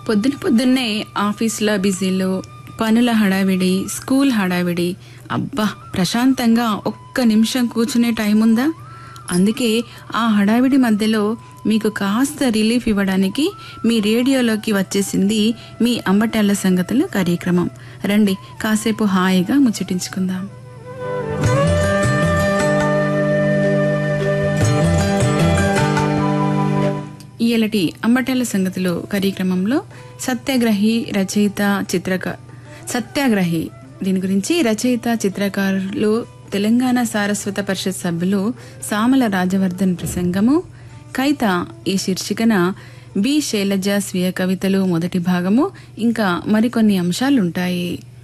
పొద్దున పొద్దున్నే ఆఫీస్లో బిజీలు పనుల హడావిడి స్కూల్ హడావిడి అబ్బా ప్రశాంతంగా ఒక్క నిమిషం కూర్చునే టైం ఉందా అందుకే ఆ హడావిడి మధ్యలో మీకు కాస్త రిలీఫ్ ఇవ్వడానికి మీ రేడియోలోకి వచ్చేసింది మీ అంబటాళ్ళ సంగతులు కార్యక్రమం రండి కాసేపు హాయిగా ముచ్చటించుకుందాం ఈయలటి అంబటాల సంగతులు కార్యక్రమంలో సత్యాగ్రహి రచయిత చిత్రక సత్యాగ్రహి దీని గురించి రచయిత చిత్రకారులు తెలంగాణ సారస్వత పరిషత్ సభ్యులు సామల రాజవర్ధన్ ప్రసంగము కైత ఈ శీర్షికన బి శైలజ స్వీయ కవితలు మొదటి భాగము ఇంకా మరికొన్ని అంశాలుంటాయి